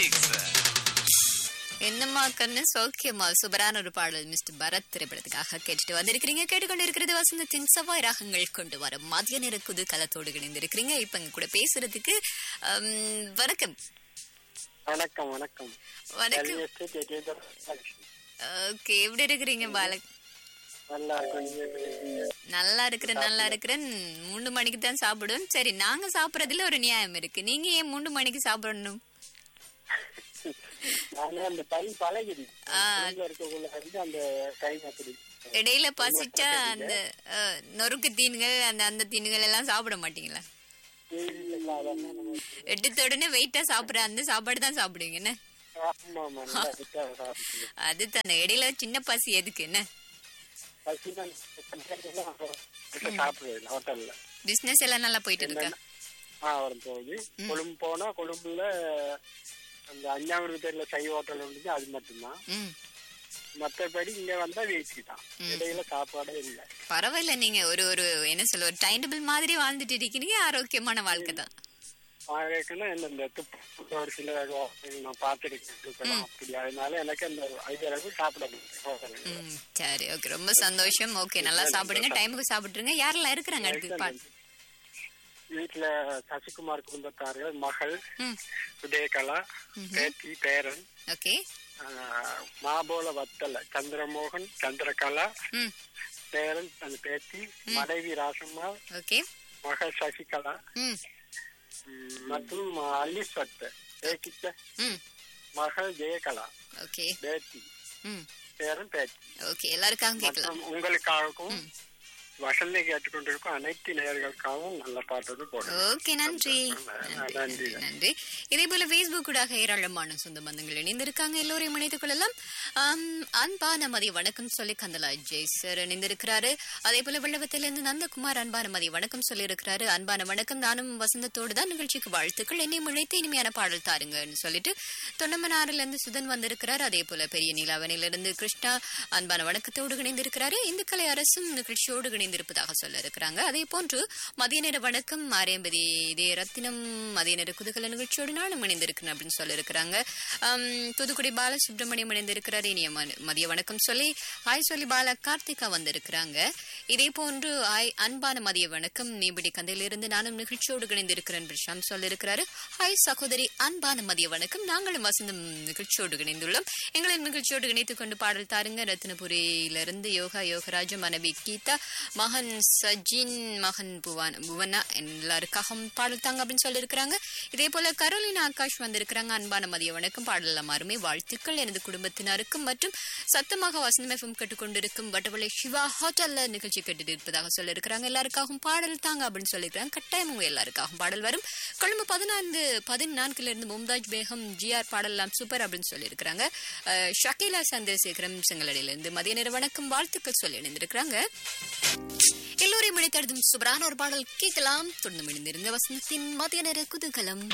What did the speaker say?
Mix என்னம்மா கண்ணு சௌக்கியமா சூப்பரான ஒரு பாடல் மிஸ்டர் பரத் திரைப்படத்துக்காக கேட்டுட்டு வந்திருக்கிறீங்க கேட்டுக்கொண்டு இருக்கிறது வசந்தத்தின் செவ்வாய் ராகங்கள் கொண்டு வர மதிய நேர குது கலத்தோடு இணைந்திருக்கிறீங்க இப்ப எங்க கூட பேசுறதுக்கு ஹம், வணக்கம் வணக்கம் வணக்கம் வணக்கம் LST கேட்டீங்க. ஓகே எப்படி இருக்கிறீங்க பாலக் நல்லா இருக்கும் நீங்க எப்படி இருக்கீங்க? நல்லா இருக்கிறேன் நல்லா இருக்கிறேன் மூணு மணிக்கு தான் சாப்பிடுவோம் சரி நாங்க சாப்பிடுறதுல ஒரு நியாயம் இருக்கு நீங்க ஏன் மூணு மணிக்கு சாப்பிடணும் ஆனா அந்த டைம் பழகிடுச்சு ஆ. வீட்ல இருக்கக்குள்ள வந்து அந்த டைம் அப்படி இடையில பசிச்சா அந்த அஹ், நொறுக்கு தீன்கள் அந்த அந்த தீன்கள் எல்லாம் சாப்பிட மாட்டீங்களா இல்ல, அதெல்லாம் நம்ம- எடுத்த உடனே வெயிட்டா சாப்பிடுற அந்த சாப்பாடு தான் சாப்பிடுவீங்க என்ன ஆமா, ஆமா, நல்லா விட்டா சாப்பிடுங்க. அது தானே இடையில சின்ன பசி எதுக்கு என்ன பசிதான் எல்லாம் விட்டு சாப்பிடுவேன் ஹோட்டல்ல பிசினஸ் எல்லாம் நல்லா போயிட்டு இருக்கா ஆ வரும் போகுது கொழும்பு போனா கொழும்புல அந்த அஞ்சாவது பேர்ல சை ஹோட்டல் இருந்துச்சு அது மட்டும்தான் ம் மத்தபடி இங்க வந்தா வீட்டுக்கு தான் இடையில சாப்பாடே இல்ல பரவாயில்ல நீங்க ஒரு ஒரு என்ன சொல்ல ஒரு டைம் டேபிள் மாதிரி வாழ்ந்துட்டு இருக்கீங்க ஆரோக்கியமான வாழ்க்கை தான் ஆகக்குன்னா இந்த இந்த துப்பு ஒரு சில ஹோட்டல் நான் பார்த்துருக்கேன் துப்பெல்லாம் அப்படி அதனால எனக்கு அந்த ஐடியா அளவுக்கு சாப்பிட முடியும் ஹோட்டல்ல. ம் சரி ஓகே ரொம்ப சந்தோஷம் ஓகே நல்லா சாப்பிடுங்க டைமுக்கு சாப்பிட்டுருங்க யாரெல்லாம் இருக்கிறாங்க அடுத்து பா- வீட்டுல சசிகுமார் குடும்பத்தார்கள் மகள் ம் உதயகலா பேத்தி பேரன் ஓகே ஆஹ், மாபோல வத்தல சந்திரமோகன் சந்திரகலா ம் பேரன் அந்த பேத்தி மனைவி ராசம்மா ஓகே மகள் சசிகலா ம் ம், மற்றும் அல்லிஸ்வத்த ஏகித்த ம் மகள் ஜெயகலா ஓகே பேத்தி ம் பேரன் பேத்தி ஓகே எல்லாருக்காகவும் கேட்கலாம் மற்றும் உங்களுக்காகவும் வசந்தை கேட்டுக்கொண்டிருக்கும் அனைத்து நேயர்களுக்காகவும் நல்ல பாட்டு போடுறேன் ஓகே நன்றி நன்றி. நன்றி நன்றி இதே போல Facebook ஊடாக ஏராளமான சொந்த பந்தங்கள் இணைந்திருக்காங்க எல்லோரையும் இணைத்துக் கொள்ளலாம் ஆம், அன்பான மதிய வணக்கம் சொல்லி கந்தலா ஜெய் சார் இணைந்திருக்கிறாரு அதே போல வெள்ளவத்திலிருந்து நந்தகுமார் அன்பான மதிய வணக்கம் சொல்லி இருக்கிறாரு அன்பான வணக்கம் நானும் வசந்தத்தோடு தான் நிகழ்ச்சிக்கு வாழ்த்துக்கள் என்னை இழைத்து இனிமையான பாடல் தாருங்கன்னு சொல்லிட்டு தொண்டமனாறுல இருந்து சுதன் வந்திருக்கிறார் அதே போல பெரிய நீலாவணியிலிருந்து கிருஷ்ணா அன்பான வணக்கத்தோடு இணைந்திருக்கிறாரு இந்துக்கலை அரசும் நிகழ்ச்சியோடு இணைந்திருப்பதாக சொல்ல இருக்கிறாங்க அதே போன்று மதிய நேர வணக்கம் ஆரியம்பதி இதே ரத்தினம் மதிய நேர குதூகல நிகழ்ச்சியோடு நானும் இணைந்திருக்கிறேன் அப்படின்னு சொல்ல இருக்கிறாங்க தூத்துக்குடி பாலசுப்ரமணியம் இணைந்திருக்கிறார் இனிய ம- மதிய வணக்கம் சொல்லி ஹாய் சொல்லி பாலா கார்த்திகா வந்திருக்கிறாங்க இதே போன்று ஹாய் அன்பான மதிய வணக்கம் மீன்பிடி கந்தையிலிருந்து நானும் நிகழ்ச்சியோடு இணைந்திருக்கிறேன் பிரஷாம் சொல்ல இருக்கிறாரு ஹாய் சகோதரி அன்பான மதிய வணக்கம் நாங்களும் வசந்தம் நிகழ்ச்சியோடு இணைந்துள்ளோம் எங்களின் நிகழ்ச்சியோடு இணைத்துக் கொண்டு பாடல் தாருங்க ரத்னபுரியிலிருந்து யோகா யோகராஜ் மனைவி கீதா மகன் சஜின் மகன் புவன் புவனா எல்லாருக்காகவும் பாடல் தாங்க அப்படின்னு சொல்லியிருக்கிறாங்க இதே போல கரோலினா ஆகாஷ் வந்திருக்கிறாங்க அன்பான மதிய வணக்கம் பாடலாம் அருமை வாழ்த்துக்கள் எனது குடும்பத்தினருக்கும் மற்றும் சத்தமாக வசந்தம் எஃப்எம் கேட்டுக்கொண்டிருக்கும் வட்டவளை சிவா ஹோட்டல்ல நிகழ்ச்சி கேட்டுட்டு இருப்பதாக சொல்லியிருக்கிறாங்க எல்லாருக்காகவும் பாடல் தாங்க அப்படின்னு சொல்லியிருக்கிறாங்க கட்டாயம் உங்க எல்லாருக்காகவும் பாடல் வரும் கொழும்பு பதினான்கு பதினான்குல இருந்து மும்தாஜ் பேகம் ஜிஆர் பாடலாம் சூப்பர் அப்படின்னு சொல்லியிருக்கிறாங்க அஹ், ஷக்கீலா சந்திரசேகரம் செங்கலடியிலிருந்து மதிய நேர வணக்கம் வாழ்த்துக்கள் சொல்லி இணைந்திருக்கிறாங்க எல்லோரையும் இணைத்தடுத்தும் சூப்பரான ஒரு பாடல் கேட்கலாம் தொடர்ந்து இணைந்திருந்த வசந்தத்தின் மதிய நேர குதூகலம்